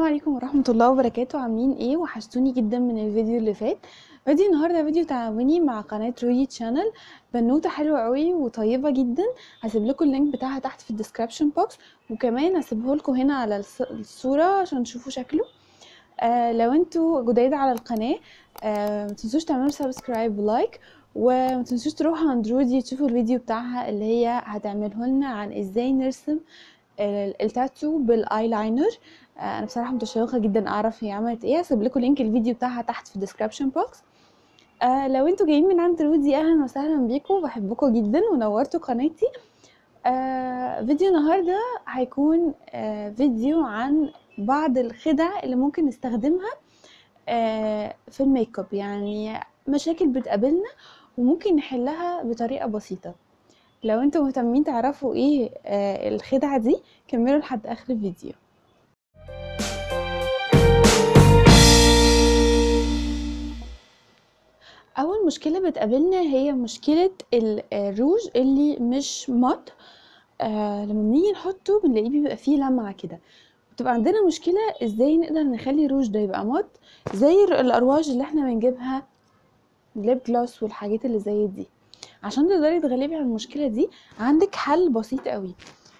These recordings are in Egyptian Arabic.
عليكم ورحمة الله وبركاته عاملين ايه وحشتوني جدا من الفيديو اللي فات فيديو النهاردة فيديو تعاوني مع قناة رودي تشانل بنوتة حلوة قوي وطيبة جدا هسيب لكم اللينك بتاعها تحت في الديسكريبشن بوكس وكمان هسيبه لكم هنا على الص- الصورة عشان تشوفوا شكله آه لو انتوا جداد على القناة آه متنسوش تعملوا سبسكرايب ولايك وما تنسوش تروحوا عند رودي تشوفوا الفيديو بتاعها اللي هي هتعمله لنا عن ازاي نرسم ال- التاتو بالايلاينر آه، انا بصراحه متشوقه جدا اعرف هي عملت ايه هسيب لكم لينك الفيديو بتاعها تحت في الديسكريبشن بوكس آه لو انتوا جايين من عند رودي اهلا وسهلا بيكم بحبكم جدا ونورتوا قناتي آه فيديو النهارده هيكون آه فيديو عن بعض الخدع اللي ممكن نستخدمها آه في الميك اب يعني مشاكل بتقابلنا وممكن نحلها بطريقه بسيطه لو انتوا مهتمين تعرفوا ايه آه الخدعه دي كملوا لحد اخر الفيديو اول مشكله بتقابلنا هي مشكله ال- الروج اللي مش مات آه لما بنيجي نحطه بنلاقيه بيبقى فيه لمعه كده بتبقى عندنا مشكله ازاي نقدر نخلي الروج ده يبقى مات زي ال- الارواج اللي احنا بنجيبها ليب جلوس والحاجات اللي زي دي عشان تقدري تغلبي على المشكله دي عندك حل بسيط قوي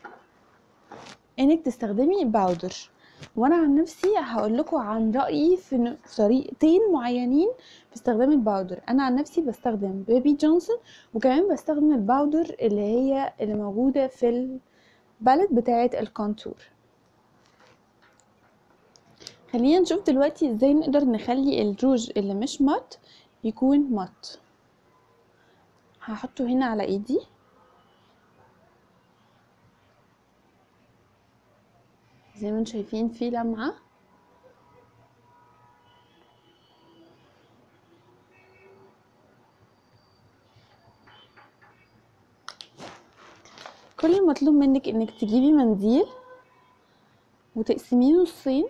انك تستخدمي باودر وانا عن نفسي هقول لكم عن رايي في ن- في طريقتين معينين في استخدام الباودر انا عن نفسي بستخدم بيبي جونسون وكمان بستخدم الباودر اللي هي اللي موجوده في البالت بتاعه الكونتور خلينا نشوف دلوقتي ازاي نقدر نخلي الروج اللي مش مات يكون مات هحطه هنا على ايدي زي ما انتم شايفين فيه لمعه كل المطلوب منك انك تجيبي منديل وتقسميه نصين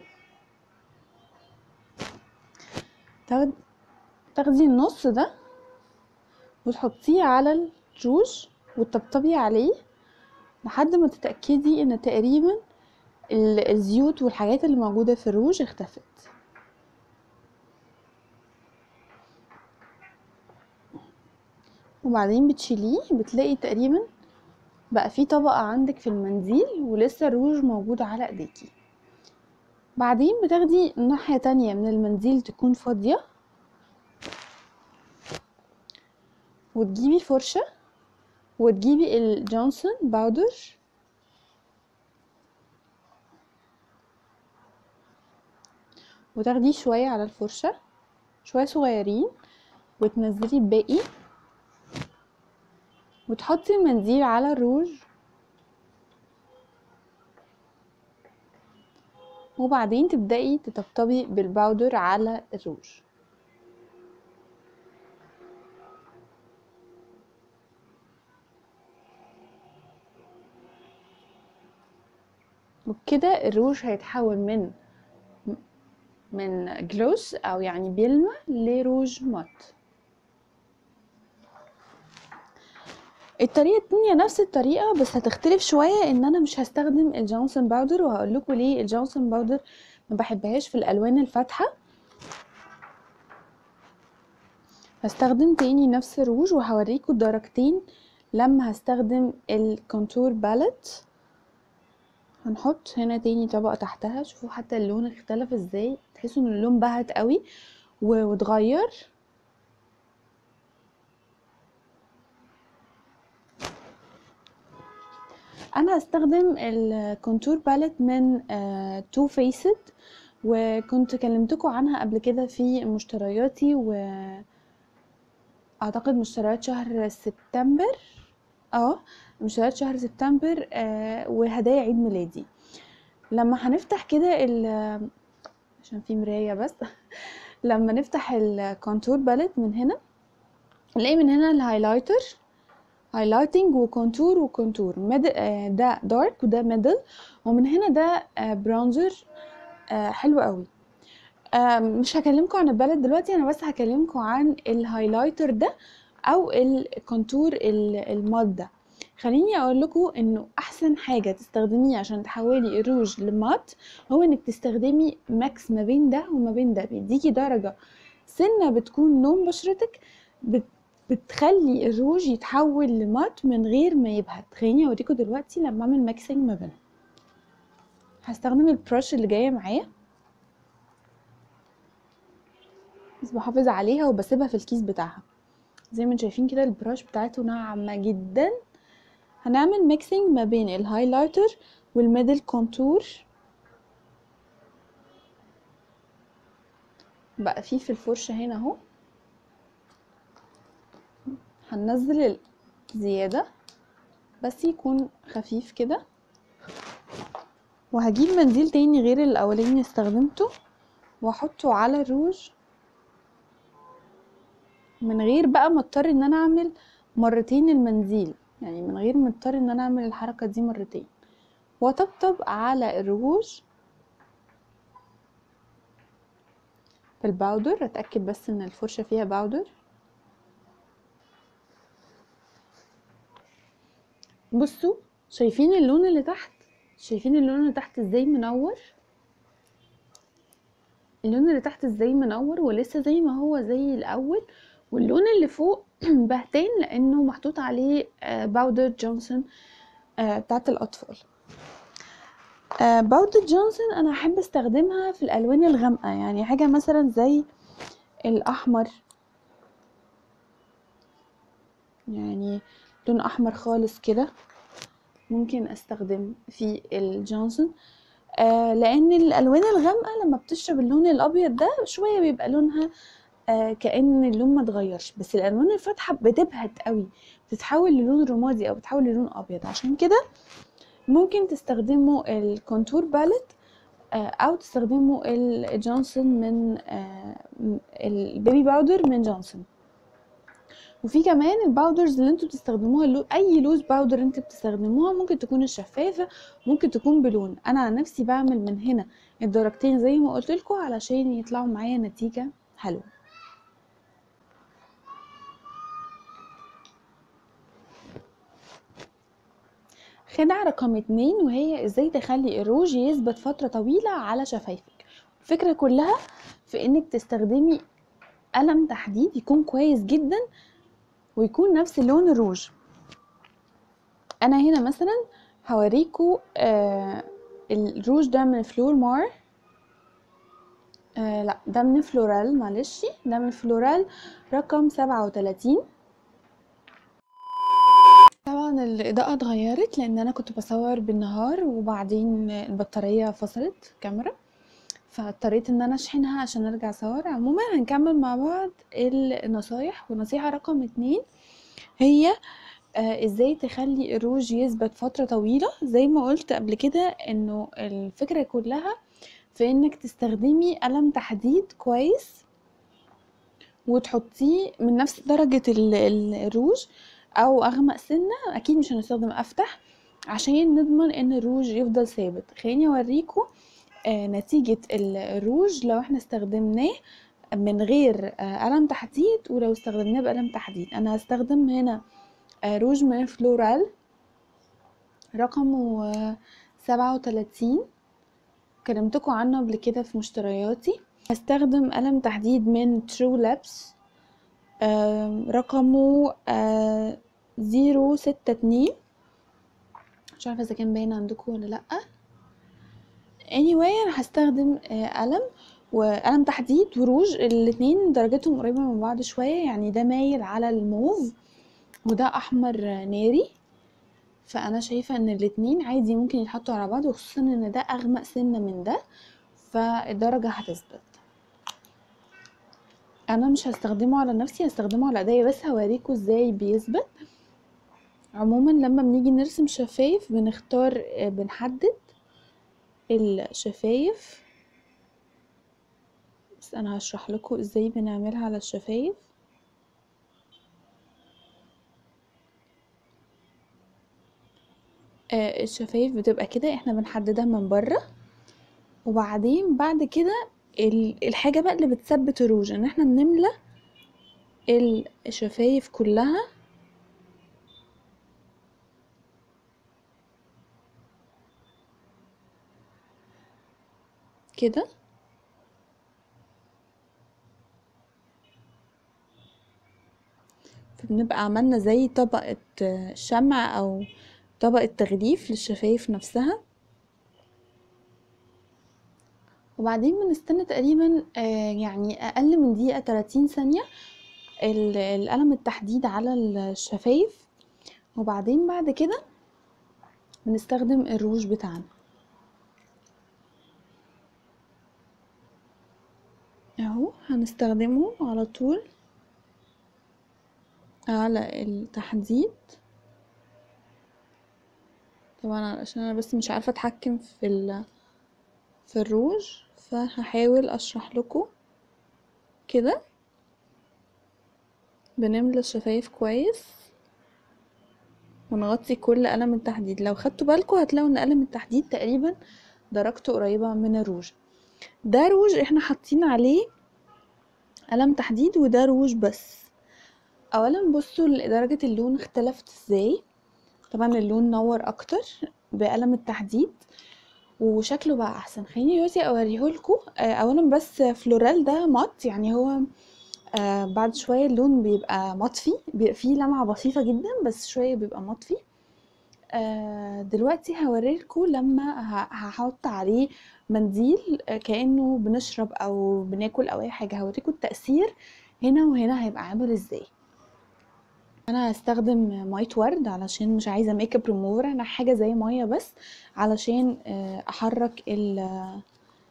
تاخد- تاخدي النص ده وتحطيه على الروج وتطبطبي عليه لحد ما تتأكدي ان تقريبا ال- الزيوت والحاجات اللي موجودة في الروج اختفت وبعدين بتشيليه بتلاقي تقريبا بقى في طبقة عندك في المنديل ولسه الروج موجود على ايديكي بعدين بتاخدي ناحية تانية من المنديل تكون فاضية وتجيبي فرشة وتجيبي الجونسون باودر وتاخديه شوية على الفرشة شوية صغيرين وتنزلي الباقي وتحطي المنديل على الروج وبعدين تبدأي تطبطبي بالباودر على الروج وبكده الروج هيتحول من من جلوس او يعني بيلمع لروج مات الطريقة التانية نفس الطريقة بس هتختلف شوية ان انا مش هستخدم الجونسون باودر وهقول لكم ليه الجونسون باودر ما بحبهاش في الالوان الفاتحة هستخدم تاني نفس الروج وهوريكم الدرجتين لما هستخدم الكونتور باليت هنحط هنا تاني طبقة تحتها شوفوا حتى اللون اختلف ازاي تحسوا ان اللون بهت قوي و- واتغير انا هستخدم الكونتور باليت من تو فيسد وكنت كلمتكم عنها قبل كده في مشترياتي و اعتقد مشتريات شهر سبتمبر اه مشتريات شهر سبتمبر آه وهدايا عيد ميلادي لما هنفتح كده ال عشان في مراية بس لما نفتح الكونتور باليت من هنا نلاقي من هنا الهايلايتر هايلايتنج وكونتور وكونتور مد... آه، ده دارك وده ميدل ومن هنا ده آه، برونزر آه، حلو قوي آه، مش هكلمكم عن الباليت دلوقتي انا بس هكلمكم عن الهايلايتر ده او الكونتور ال- الماد ده خليني اقول لكم انه احسن حاجه تستخدميه عشان تحولي الروج لمات هو انك تستخدمي ماكس ما بين ده وما بين ده بيديكي درجه سنه بتكون لون بشرتك بت بتخلي الروج يتحول لمات من غير ما يبهت خليني اوريكم دلوقتي لما اعمل ماكسنج ما بينهم هستخدم البرش اللي جايه معايا بس بحافظ عليها وبسيبها في الكيس بتاعها زي ما انتم شايفين كده البراش بتاعته ناعمه جدا هنعمل ميكسينج ما بين الهايلايتر والميدل كونتور بقى فيه في الفرشه هنا اهو هننزل الزياده بس يكون خفيف كده وهجيب منديل تاني غير الاولاني اللي استخدمته واحطه على الروج من غير بقى ما اضطر ان انا اعمل مرتين المنزيل يعني من غير ما اضطر ان انا اعمل الحركه دي مرتين واطبطب على الرموش بالباودر اتاكد بس ان الفرشه فيها باودر بصوا شايفين اللون اللي تحت شايفين اللون اللي تحت ازاي منور اللون اللي تحت ازاي منور ولسه زي ما هو زي الاول واللون اللي فوق بهتان لانه محطوط عليه باودر جونسون بتاعت الاطفال باودر جونسون انا احب استخدمها في الالوان الغامقه يعني حاجه مثلا زي الاحمر يعني لون احمر خالص كده ممكن استخدم في الجونسون آه لان الالوان الغامقه لما بتشرب اللون الابيض ده شويه بيبقى لونها آه كأن اللون ما اتغيرش بس الالوان الفاتحه بتبهت قوي بتتحول للون رمادي او بتتحول للون ابيض عشان كده ممكن تستخدموا الكونتور باليت آه او تستخدموا الجونسون من آه البيبي باودر من جونسون وفي كمان الباودرز اللي انتوا بتستخدموها اللو... اي لوز باودر انتوا بتستخدموها ممكن تكون الشفافه ممكن تكون بلون انا عن نفسي بعمل من هنا الدرجتين زي ما قلت لكم علشان يطلعوا معايا نتيجه حلوه خدعة رقم اتنين وهي ازاي تخلي الروج يثبت فترة طويلة على شفايفك الفكرة كلها في انك تستخدمي قلم تحديد يكون كويس جدا ويكون نفس لون الروج انا هنا مثلا هوريكم آه الروج ده من فلور مار آه لا ده من فلورال معلش ده من فلورال رقم سبعة وتلاتين طبعا الاضاءة اتغيرت لان انا كنت بصور بالنهار وبعدين البطارية فصلت كاميرا فاضطريت ان انا اشحنها عشان ارجع اصور عموما هنكمل مع بعض النصايح والنصيحة رقم اتنين هي آه ازاي تخلي الروج يثبت فترة طويلة زي ما قلت قبل كده انه الفكرة كلها في انك تستخدمي قلم تحديد كويس وتحطيه من نفس درجة الروج او اغمق سنة اكيد مش هنستخدم افتح عشان نضمن ان الروج يفضل ثابت خليني اوريكم آه نتيجة الروج لو احنا استخدمناه من غير آه قلم تحديد ولو استخدمناه بقلم تحديد انا هستخدم هنا آه روج من فلورال رقمه سبعة وتلاتين كلمتكم عنه قبل كده في مشترياتي هستخدم قلم تحديد من ترو لابس رقمه زيرو ستة اتنين مش عارفة اذا كان باين عندكم ولا لأ anyway انا هستخدم قلم وقلم تحديد وروج الاتنين درجتهم قريبة من بعض شوية يعني ده مايل على الموف وده احمر ناري فانا شايفة ان الاتنين عادي ممكن يتحطوا على بعض وخصوصا ان ده اغمق سنة من ده فالدرجة هتثبت انا مش هستخدمه على نفسي هستخدمه على ايديا بس هوريكم ازاي بيثبت عموما لما بنيجي نرسم شفايف بنختار بنحدد الشفايف بس انا هشرح لكم ازاي بنعملها على الشفايف آه الشفايف بتبقى كده احنا بنحددها من بره وبعدين بعد كده الحاجة بقى اللي بتثبت الروج ان احنا بنملى الشفايف كلها كده فبنبقى عملنا زي طبقة شمع او طبقة تغليف للشفايف نفسها وبعدين بنستنى تقريبا آه، يعني اقل من دقيقة 30 ثانية ال- القلم التحديد على الشفايف وبعدين بعد كده بنستخدم الروج بتاعنا اهو هنستخدمه على طول على التحديد طبعا علشان انا بس مش عارفة اتحكم في ال في الروج فهحاول اشرح لكم كده بنملى الشفايف كويس ونغطي كل قلم التحديد لو خدتوا بالكم هتلاقوا ان قلم التحديد تقريبا درجته قريبة من الروج ده روج احنا حاطين عليه قلم تحديد وده روج بس اولا بصوا درجة اللون اختلفت ازاي طبعا اللون نور اكتر بقلم التحديد وشكله بقى احسن خليني دلوقتي اوريهولكوا آه، اولا بس فلورال ده مات يعني هو آه بعد شوية اللون بيبقى مطفي بيبقى فيه لمعة بسيطة جدا بس شوية بيبقى مطفي آه دلوقتي هوريلكوا لما ه- هحط عليه منديل آه، كأنه بنشرب او بناكل او اي حاجة هوريكوا التأثير هنا وهنا هيبقى عامل ازاي انا هستخدم مية ورد علشان مش عايزة ميك اب ريموفر انا حاجة زي مية بس علشان آه، احرك ال-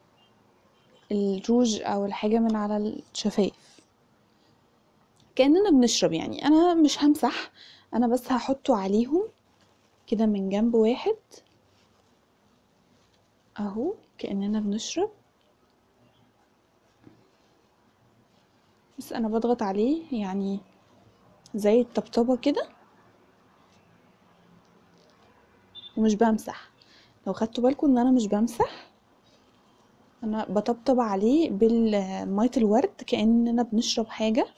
الروج او الحاجة من على الشفايف كأننا بنشرب يعني انا مش همسح انا بس هحطه عليهم كده من جنب واحد اهو كأننا بنشرب بس انا بضغط عليه يعني زي الطبطبة كده ومش بمسح لو خدتوا بالكم ان انا مش بمسح انا بطبطب عليه بالمية الورد كأننا بنشرب حاجة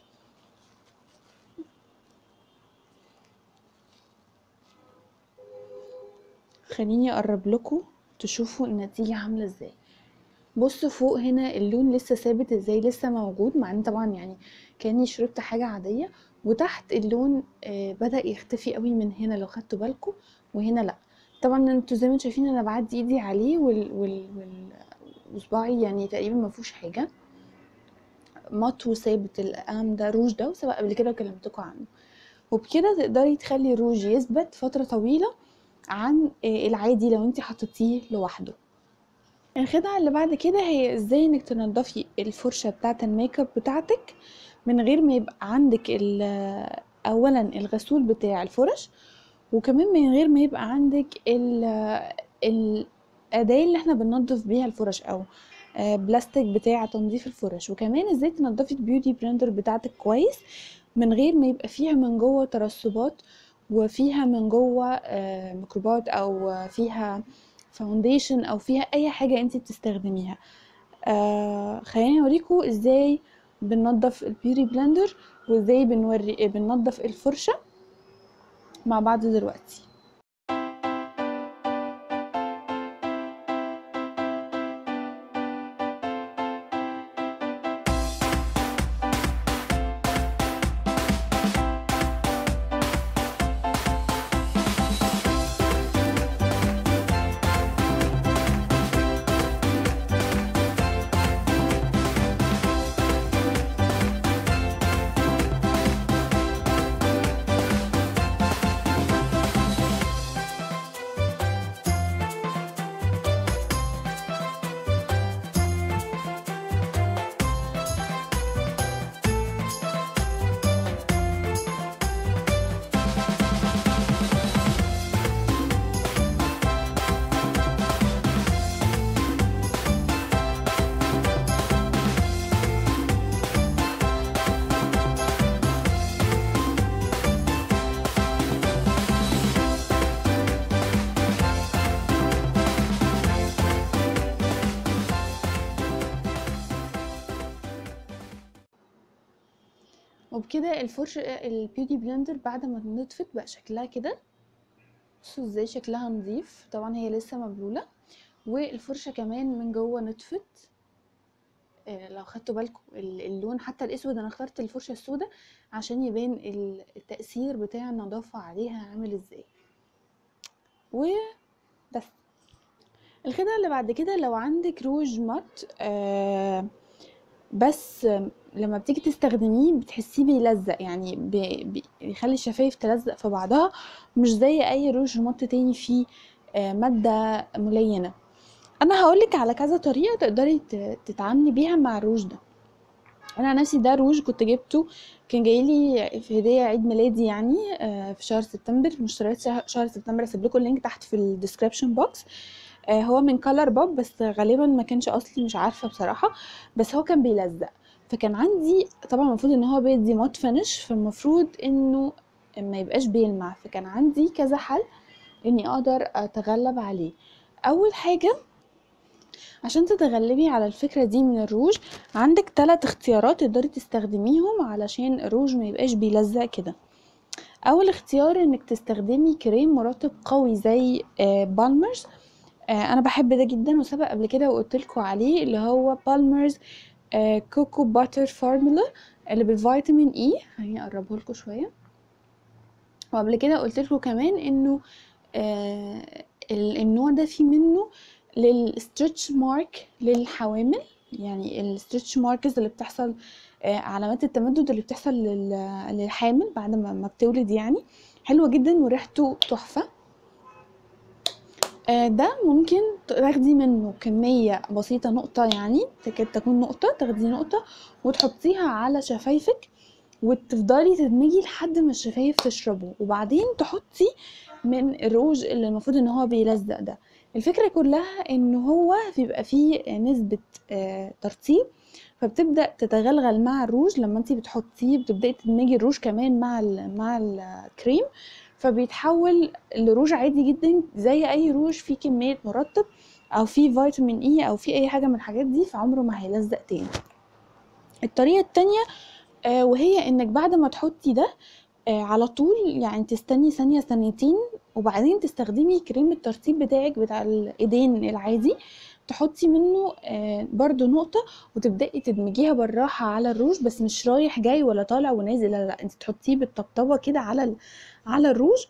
خليني اقرب لكم تشوفوا النتيجة عاملة ازاي بصوا فوق هنا اللون لسه ثابت ازاي لسه موجود مع ان طبعا يعني كاني شربت حاجة عادية وتحت اللون آه بدأ يختفي قوي من هنا لو خدتوا بالكم وهنا لا طبعا انتوا زي ما انتوا شايفين انا بعدي ايدي عليه وال وال وال وصباعي يعني تقريبا ما فيهوش حاجة مط وثابت القلم ده روج ده وسبق قبل كده كلمتكم عنه وبكده تقدري تخلي الروج يثبت فترة طويلة عن آه، العادي لو انت حطيتيه لوحده الخدعة اللي بعد كده هي ازاي انك تنضفي الفرشة بتاعة الميك اب بتاعتك من غير ما يبقى عندك ال- اولا الغسول بتاع الفرش وكمان من غير ما يبقى عندك ال- الأداة اللي احنا بننضف بيها الفرش او آه، بلاستيك بتاع تنظيف الفرش وكمان ازاي تنضفي البيوتي بلندر بتاعتك كويس من غير ما يبقى فيها من جوه ترسبات وفيها من جوه آه، ميكروبات او آه، فيها فاونديشن او فيها اي حاجه انت بتستخدميها آه خليني اوريكم ازاي بننضف البيوري بلندر وازاي بنوري بننضف الفرشه مع بعض دلوقتي وبكده الفرشة البيوتي بلندر بعد ما نطفت بقى شكلها كده بصوا ازاي شكلها نظيف طبعا هي لسه مبلولة والفرشه كمان من جوه نطفت آه، لو خدتوا بالكم اللون حتى الاسود انا اخترت الفرشه السوداء عشان يبان التاثير بتاع النظافه عليها عامل ازاي وبس الخدعه اللي بعد كده لو عندك روج مات آه بس لما بتيجي تستخدميه بتحسيه بيلزق يعني بيخلي الشفايف تلزق في بعضها مش زي اي روج مط تاني فيه آه مادة ملينة انا هقولك على كذا طريقة تقدري تتعاملي بيها مع الروج ده انا نفسي ده روج كنت جبته كان جايلي في هديه عيد ميلادي يعني آه، في شهر سبتمبر مشتريات شهر سبتمبر اسيب لكم اللينك تحت في الديسكريبشن بوكس آه، هو من كلر بوب بس غالبا ما كانش اصلي مش عارفه بصراحه بس هو كان بيلزق فكان عندي طبعا المفروض ان هو بيدي مات فينش فالمفروض انه ما يبقاش بيلمع فكان عندي كذا حل اني اقدر اتغلب عليه اول حاجه عشان تتغلبي على الفكرة دي من الروج عندك ثلاث اختيارات تقدري تستخدميهم علشان الروج ما يبقاش بيلزق كده اول اختيار انك تستخدمي كريم مرطب قوي زي بالمرز آه، آه، انا بحب ده جدا وسبق قبل كده وقلت لكم عليه اللي هو بالمرز كوكو باتر فورمولا اللي بالفيتامين اي e. خليني اقربه لكم شويه وقبل كده قلت لكم كمان انه آه النوع ده فيه منه للستريتش مارك للحوامل يعني الستريتش ماركز اللي بتحصل آه، علامات التمدد اللي بتحصل للحامل بعد ما بتولد يعني حلوه جدا وريحته تحفه آه، ده ممكن تاخدي منه كمية بسيطة نقطة يعني تكاد تكون نقطة تاخدي نقطة وتحطيها على شفايفك وتفضلي تدمجي لحد ما الشفايف تشربه وبعدين تحطي من الروج اللي المفروض ان هو بيلزق ده الفكرة كلها ان هو بيبقى فيه نسبة آه، ترطيب فبتبدا تتغلغل مع الروج لما انت بتحطيه بتبداي تدمجي الروج كمان مع مع الكريم فبيتحول لروج عادي جدا زي اي روج فيه كميه مرطب او فيه فيتامين اي او فيه اي حاجه من الحاجات دي فعمره ما هيلزق تاني الطريقه التانية آه وهي انك بعد ما تحطي ده آه على طول يعني تستني ثانيه ثانيتين وبعدين تستخدمي كريم الترطيب بتاعك بتاع الايدين العادي تحطي منه آه برضو نقطة وتبدأي تدمجيها بالراحة على الروج بس مش رايح جاي ولا طالع ونازل لا لا انت تحطيه بالطبطبة كده على على الروج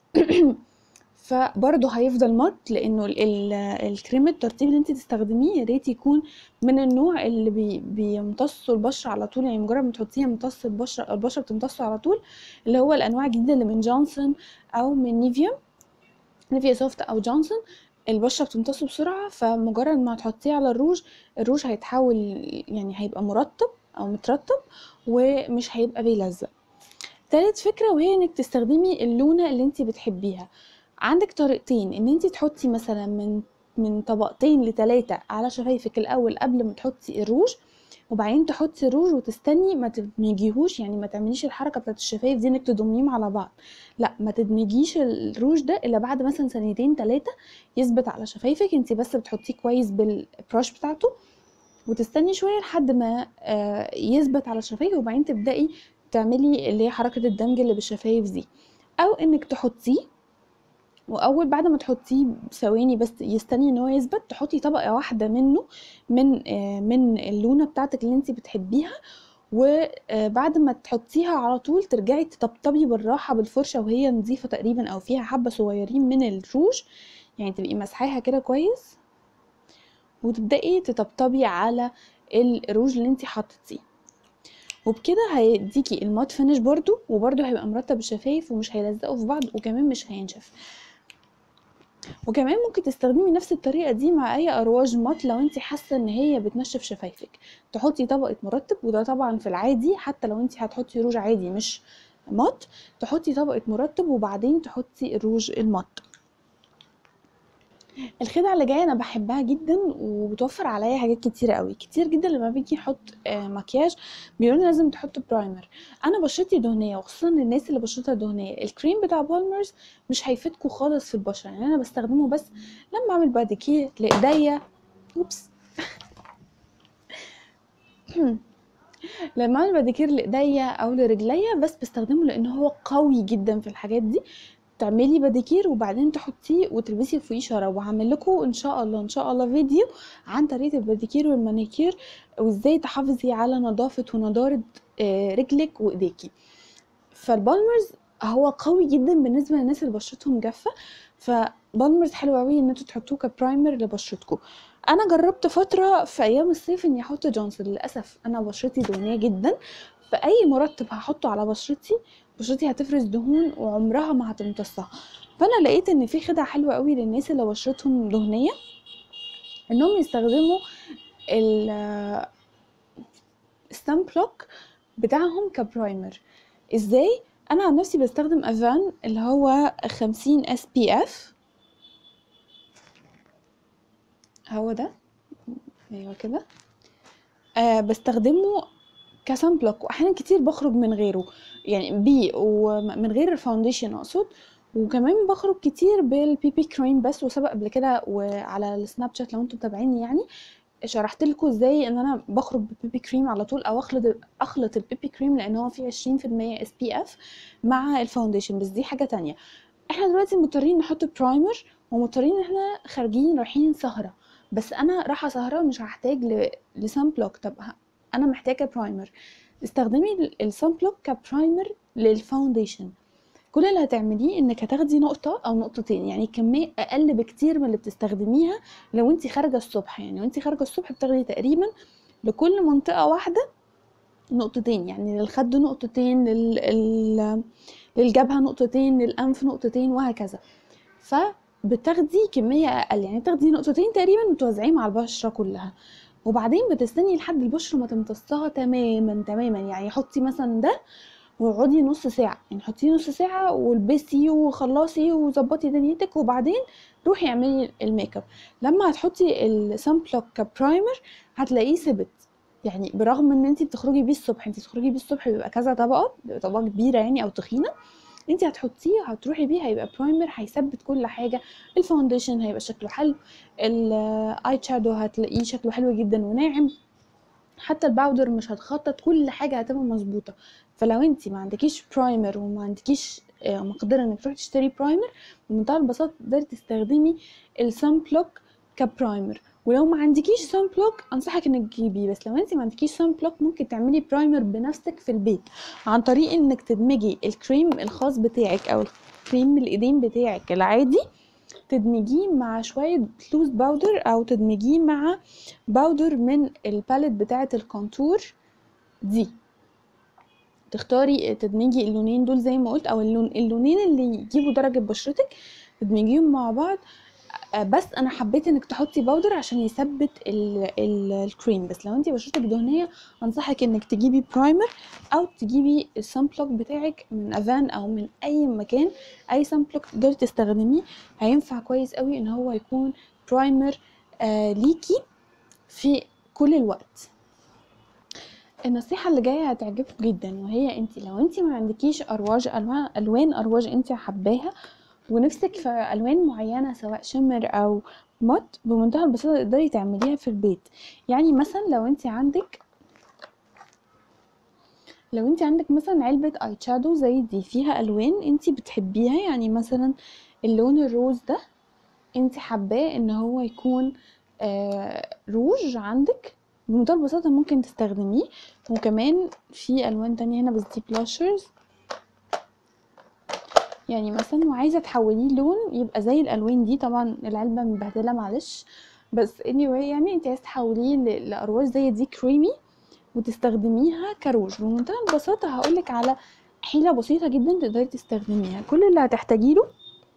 فبرضه هيفضل مط لانه الكريم الترطيب اللي انت تستخدميه يا ريت يكون من النوع اللي بي بيمتصوا البشره على طول يعني مجرد ما تحطيه يمتص البشره البشره بتمتصه على طول اللي هو الانواع الجديده اللي من جونسون او من نيفيا نيفيا سوفت او جونسون البشره بتمتصه بسرعه فمجرد ما تحطيه على الروج الروج هيتحول يعني هيبقى مرطب او مترطب ومش هيبقى بيلزق تالت فكرة وهي انك تستخدمي اللونة اللي انت بتحبيها عندك طريقتين ان انت تحطي مثلا من من طبقتين لتلاتة على شفايفك الاول قبل ما تحطي الروج وبعدين تحطي الروج وتستني ما تدمجيهوش يعني ما تعمليش الحركه بتاعت الشفايف دي انك تضميهم على بعض لا ما تدمجيش الروج ده الا بعد مثلا ثانيتين ثلاثه يثبت على شفايفك انت بس بتحطيه كويس بالبراش بتاعته وتستني شويه لحد ما آه، يثبت على الشفايف وبعدين تبداي تعملي اللي هي حركه الدمج اللي بالشفايف دي او انك تحطيه واول بعد ما تحطيه ثواني بس يستني ان هو يثبت تحطي طبقه واحده منه من آه، من اللونه بتاعتك اللي انت بتحبيها وبعد ما تحطيها على طول ترجعي تطبطبي بالراحه بالفرشه وهي نظيفه تقريبا او فيها حبه صغيرين من الروج يعني تبقي مسحاها كده كويس وتبداي تطبطبي على الروج اللي انت حطيتيه وبكده هيديكي المات فينش برضو وبرضو هيبقى مرتب الشفايف ومش هيلزقوا في بعض وكمان مش هينشف وكمان ممكن تستخدمي نفس الطريقه دي مع اي ارواج مات لو انت حاسه ان هي بتنشف شفايفك تحطي طبقه مرطب وده طبعا في العادي حتى لو انت هتحطي روج عادي مش مات تحطي طبقه مرطب وبعدين تحطي الروج المات الخدعة اللي جاية أنا بحبها جدا وبتوفر عليا حاجات كتيرة قوي كتير جدا لما بيجي احط آه، مكياج بيقولوا لازم تحط برايمر انا بشرتي دهنيه وخصوصا الناس اللي بشرتها دهنيه الكريم بتاع بالمرز مش هيفيدكوا خالص في البشره يعني انا بستخدمه بس لما اعمل باديكير لايديا اوبس لما اعمل باديكير لايديا او لرجليا بس بستخدمه لان هو قوي جدا في الحاجات دي تعملي باديكير وبعدين تحطيه وتلبسي فوقيه شراب وهعمل لكم ان شاء الله ان شاء الله فيديو عن طريقه الباديكير والمانيكير وازاي تحافظي على نظافه ونضاره آه، رجلك وايديكي فالبالمرز هو قوي جدا بالنسبه للناس اللي بشرتهم جافه فبالمرز حلو قوي ان انتوا تحطوه كبرايمر لبشرتكم انا جربت فتره في ايام الصيف اني احط جونسون للاسف انا بشرتي دهنيه جدا فاي مرطب هحطه على بشرتي بشرتي هتفرز دهون وعمرها ما هتمتصها فانا لقيت ان في خدعه حلوه قوي للناس اللي بشرتهم دهنيه انهم يستخدموا ال السان بلوك بتاعهم كبرايمر ازاي انا عن نفسي بستخدم افان اللي هو خمسين اس بي اف هو ده ايوه كده آه بستخدمه كسان بلوك واحيانا كتير بخرج من غيره يعني بيه ومن غير الفاونديشن اقصد وكمان بخرج كتير بالبي بي كريم بس وسبق قبل كده وعلى السناب شات لو انتم متابعيني يعني شرحت لكم ازاي ان انا بخرج ببيبي كريم على طول او اخلط اخلط البيبي كريم لان هو فيه 20% اس بي اف مع الفاونديشن بس دي حاجه تانية احنا دلوقتي مضطرين نحط برايمر ومضطرين ان احنا خارجين رايحين سهره بس انا رايحه سهره مش هحتاج ل... لسان بلوك طب ه- انا محتاجه برايمر استخدمي السان بلوك كبرايمر للفاونديشن كل اللي هتعمليه انك هتاخدي نقطه او نقطتين يعني كميه اقل بكتير من اللي بتستخدميها لو انت خارجه الصبح يعني لو انت خارجه الصبح بتاخدي تقريبا لكل منطقه واحده نقطتين يعني للخد نقطتين لل... ال- للجبهه نقطتين للانف نقطتين وهكذا فبتاخدي كميه اقل يعني تاخدي نقطتين تقريبا وتوزعيهم على البشره كلها وبعدين بتستني لحد البشره ما تمتصها تماما تماما يعني حطي مثلا ده واقعدي نص ساعة يعني حطيه نص ساعة والبسي وخلصي وظبطي دنيتك وبعدين روحي اعملي الميك اب لما هتحطي السان بلوك كبرايمر هتلاقيه ثبت يعني برغم ان انت بتخرجي بيه الصبح انت بتخرجي بيه الصبح بيبقى كذا طبقة بيبقى طبقة كبيرة يعني او تخينة انت هتحطيه هتروحي بيه هيبقى برايمر هيثبت كل حاجة الفاونديشن هيبقى شكله حلو الاي شادو هتلاقيه شكله حلو جدا وناعم حتى الباودر مش هتخطط كل حاجه هتبقى مظبوطه فلو انت ما عندكيش برايمر وما عندكيش آه، مقدره انك تروحي تشتري برايمر بمنتهى البساطه تقدري تستخدمي السان بلوك كبرايمر ولو ما عندكيش سان بلوك انصحك انك تجيبيه بس لو انت ما عندكيش سان بلوك ممكن تعملي برايمر بنفسك في البيت عن طريق انك تدمجي الكريم الخاص بتاعك او الكريم الايدين بتاعك العادي تدمجيه مع شوية لوز باودر او تدمجيه مع باودر من الباليت بتاعة الكونتور دي تختاري تدمجي اللونين دول زي ما قلت او اللون اللونين اللي يجيبوا درجة بشرتك تدمجيهم مع بعض آه، بس انا حبيت انك تحطي باودر عشان يثبت ال ال الكريم بس لو انتي بشرتك دهنيه انصحك انك تجيبي برايمر او تجيبي السان بلوك بتاعك من افان او من اي مكان اي سان بلوك تقدري تستخدميه هينفع كويس قوي ان هو يكون برايمر آه ليكي في كل الوقت النصيحة اللي جاية هتعجبكم جدا وهي انت لو انت ما عندكيش ارواج الوان الوان ارواج انت حباها ونفسك في الوان معينة سواء شمر او مات بمنتهى البساطة تقدري تعمليها في البيت يعني مثلا لو انت عندك لو انت عندك مثلا علبة اي شادو زي دي فيها الوان انت بتحبيها يعني مثلا اللون الروز ده انت حباه ان هو يكون آه روج عندك بمنتهى البساطة ممكن تستخدميه وكمان في الوان تانية هنا بس دي بلاشرز يعني مثلا وعايزة تحوليه لون يبقى زي الالوان دي طبعا العلبة مبهدلة معلش بس anyway يعني انت عايز تحوليه ل- لارواج زي دي كريمي وتستخدميها كروج بمنتهى البساطة هقولك على حيلة بسيطة جدا تقدري تستخدميها كل اللي هتحتاجيه له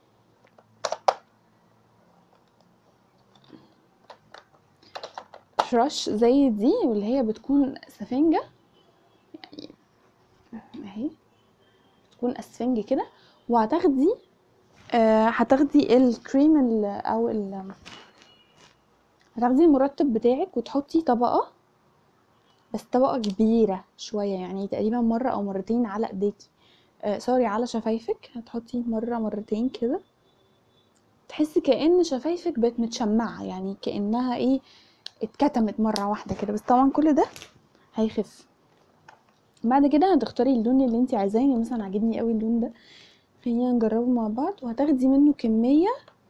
فرش زي دي واللي هي بتكون سفنجة يعني اهي بتكون اسفنج كده وهتاخدي آه هتاخدي الكريم ال او ال هتاخدي المرطب بتاعك وتحطي طبقة بس طبقة كبيرة شوية يعني تقريبا مرة او مرتين على ايديكي آه سوري على شفايفك هتحطي مرة مرتين كده تحسي كأن شفايفك بقت متشمعة يعني كأنها ايه اتكتمت مرة واحدة كده بس طبعا كل ده هيخف بعد كده هتختاري اللون اللي انت عايزاه يعني مثلا عاجبني قوي اللون ده خلينا نجربه مع بعض وهتاخدي منه كميه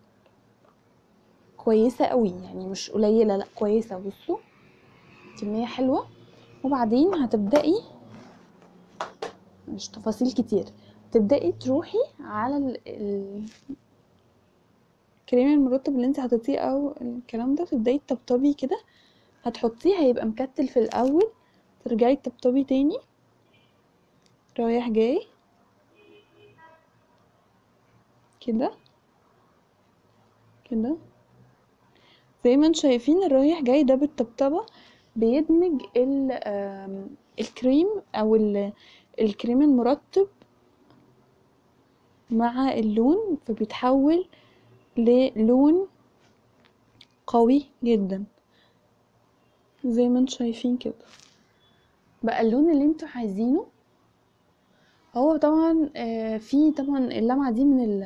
كويسه قوي يعني مش قليله لا كويسه بصوا كميه حلوه وبعدين هتبدأي مش تفاصيل كتير تبدأي تروحي على ال... ال... الكريم المرطب اللي انت حطيتيه او الكلام ده تبدأي تطبطبي كده هتحطيه هيبقى مكتل في الاول ترجعي تطبطبي تاني رايح جاي كده كده زي ما انتم شايفين الرايح جاي ده بالطبطبه بيدمج الكريم او الكريم المرطب مع اللون فبيتحول للون قوي جدا زي ما انتم شايفين كده بقى اللون اللي انتوا عايزينه هو طبعا في طبعا اللمعه دي من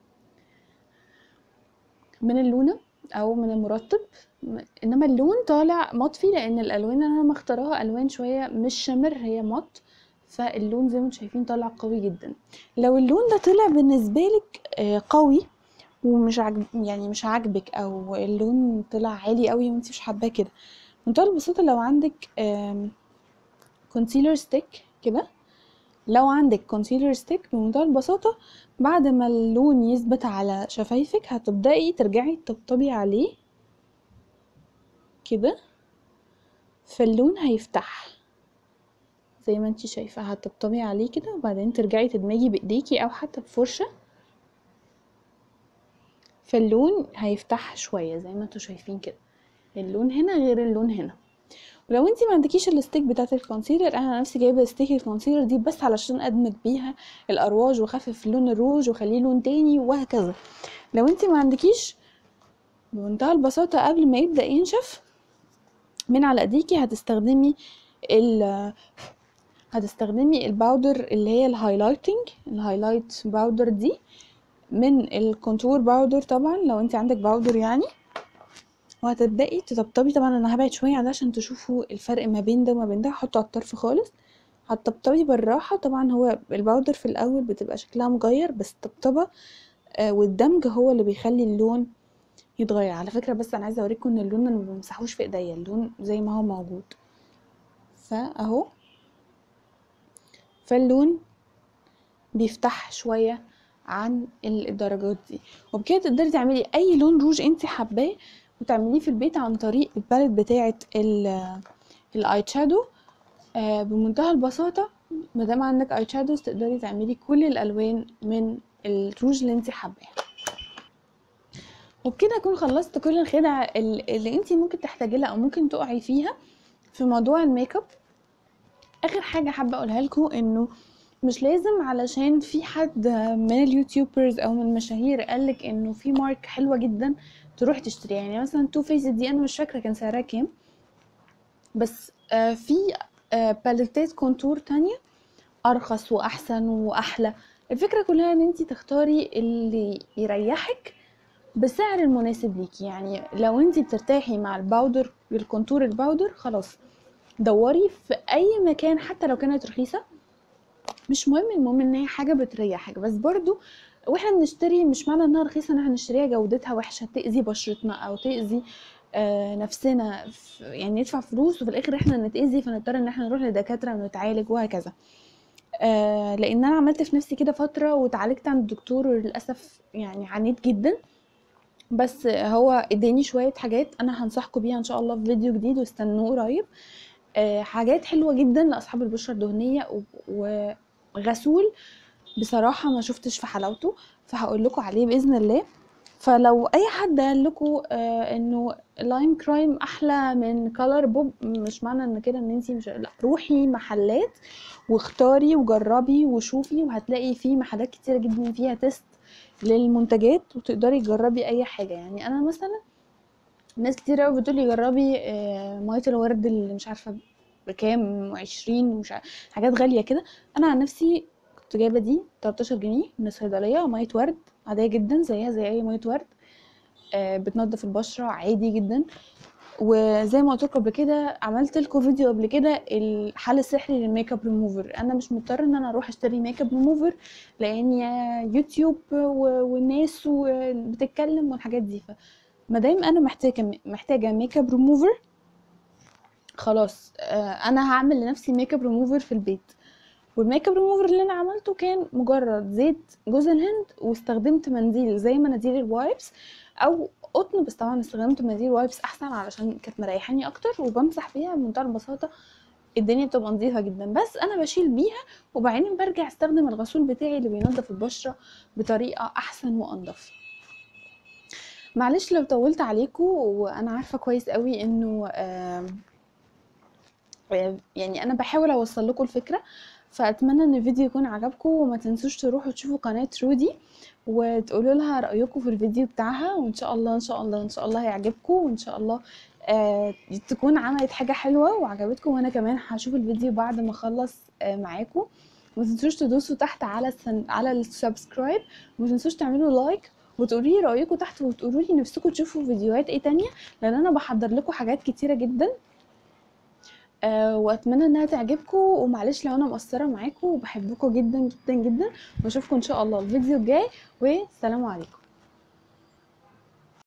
من اللونه او من المرطب انما اللون طالع مطفي لان الالوان اللي انا مختارها الوان شويه مش شمر هي مط فاللون زي ما انتم شايفين طالع قوي جدا لو اللون ده طلع بالنسبه لك قوي ومش عجب يعني مش عاجبك او اللون طلع عالي قوي وانت مش حاباه كده بمنتهى البساطه لو عندك كونسيلر ستيك كده لو عندك كونسيلر ستيك بمنتهى البساطه بعد ما اللون يثبت على شفايفك هتبدأي ترجعي تطبطبي عليه كده فاللون هيفتح زي ما انتي شايفة هتطبطبي عليه كده وبعدين ترجعي تدمجي بايديكي او حتى بفرشة فاللون هيفتح شوية زي ما انتوا شايفين كده اللون هنا غير اللون هنا ولو انتي ما عندكيش الستيك بتاعت الكونسيلر انا نفسي جايبه ستيك الكونسيلر دي بس علشان ادمج بيها الارواج واخفف لون الروج واخليه لون تاني وهكذا لو انتي ما عندكيش بمنتهى البساطه قبل ما يبدا ينشف من على ايديكي هتستخدمي ال هتستخدمي الباودر اللي هي الهايلايتنج الهايلايت باودر دي من الكونتور باودر طبعا لو انت عندك باودر يعني وهتبدأي تطبطبي طبعا انا هبعد شوية عن عشان تشوفوا الفرق ما بين ده وما بين ده هحطه على الطرف خالص هتطبطبي بالراحة طبعا هو الباودر في الاول بتبقى شكلها مغير بس الطبطبة آه والدمج هو اللي بيخلي اللون يتغير على فكرة بس انا عايزة اوريكم ان اللون انا مبمسحوش في ايديا اللون زي ما هو موجود فاهو فاللون بيفتح شوية عن الدرجات دي وبكده تقدري تعملي اي لون روج انت حباه وتعمليه في البيت عن طريق الباليت بتاعه الاي شادو آه بمنتهى البساطه ما دام عندك اي شادوز تقدري تعملي كل الالوان من الروج اللي انت حباها وبكده اكون خلصت كل الخدع اللي انت ممكن تحتاجي لها او ممكن تقعي فيها في موضوع الميك اب اخر حاجه حابه اقولها لكم انه مش لازم علشان في حد من اليوتيوبرز او من المشاهير قالك انه في مارك حلوه جدا تروح تشتريها يعني مثلا تو فيس دي انا مش فاكره كان سعرها كام بس آه في آه باليتات كونتور تانية ارخص واحسن واحلى الفكره كلها ان انت تختاري اللي يريحك بالسعر المناسب ليكي يعني لو انت بترتاحي مع الباودر الكونتور الباودر خلاص دوري في اي مكان حتى لو كانت رخيصه مش مهم المهم ان هي حاجه بتريحك بس برضو واحنا بنشتري مش معنى انها رخيصه ان احنا نشتريها جودتها وحشه تاذي بشرتنا او تاذي آه نفسنا يعني ندفع فلوس وفي الاخر احنا نتاذي فنضطر ان احنا نروح لدكاتره ونتعالج وهكذا آه لان انا عملت في نفسي كده فتره واتعالجت عند الدكتور وللاسف يعني عانيت جدا بس هو اداني شويه حاجات انا هنصحكم بيها ان شاء الله في فيديو جديد واستنوه قريب آه حاجات حلوه جدا لاصحاب البشره الدهنيه وغسول بصراحه ما شفتش في حلاوته فهقول لكم عليه باذن الله فلو اي حد قال لكم آه انه لايم كرايم احلى من كولر بوب مش معنى ان كده ان انت مش لا روحي محلات واختاري وجربي وشوفي وهتلاقي في محلات كتيره جدا فيها تيست للمنتجات وتقدري تجربي اي حاجه يعني انا مثلا ناس كتير قوي بتقولي جربي آه ميه الورد اللي مش عارفه بكام وعشرين ومش عارفة حاجات غاليه كده انا عن نفسي كنت جايبه دي 13 جنيه من الصيدليه ميه ورد عاديه جدا زيها زي اي ميه ورد آه بتنضف البشره عادي جدا وزي ما قلت لكم قبل كده عملت لكم فيديو قبل كده الحل السحري للميك اب ريموفر انا مش مضطر ان انا اروح اشتري ميك اب ريموفر لان يوتيوب و- والناس و- بتتكلم والحاجات دي فما دام انا محتاجه محتاجه ميك اب ريموفر خلاص آه، انا هعمل لنفسي ميك اب ريموفر في البيت والميك اب ريموفر اللي انا عملته كان مجرد زيت جوز الهند واستخدمت منديل زي مناديل الوايبس او قطن بس طبعا استخدمت مناديل وايبس احسن علشان كانت مريحاني اكتر وبمسح بيها بمنتهى البساطه الدنيا بتبقى نظيفه جدا بس انا بشيل بيها وبعدين برجع استخدم الغسول بتاعي اللي بينظف البشره بطريقه احسن وانضف معلش لو طولت عليكم وانا عارفه كويس قوي انه آم، آه، يعني انا بحاول اوصل لكم الفكره فاتمنى ان الفيديو يكون عجبكم وما تنسوش تروحوا تشوفوا قناه رودي وتقولوا لها رايكم في الفيديو بتاعها وان شاء الله ان شاء الله ان شاء الله هيعجبكم وان شاء الله آه تكون عملت حاجه حلوه وعجبتكم وانا كمان هشوف الفيديو بعد ما اخلص آه معاكم ما تنسوش تدوسوا تحت على السن... على السبسكرايب وما تنسوش تعملوا لايك وتقولوا لي رايكم تحت وتقولوا لي نفسكم تشوفوا فيديوهات ايه تانية لان انا بحضر لكم حاجات كتيره جدا آه واتمنى انها تعجبكم ومعلش لو انا مقصره معاكم وبحبكم جدا جدا جدا واشوفكم ان شاء الله الفيديو الجاي والسلام عليكم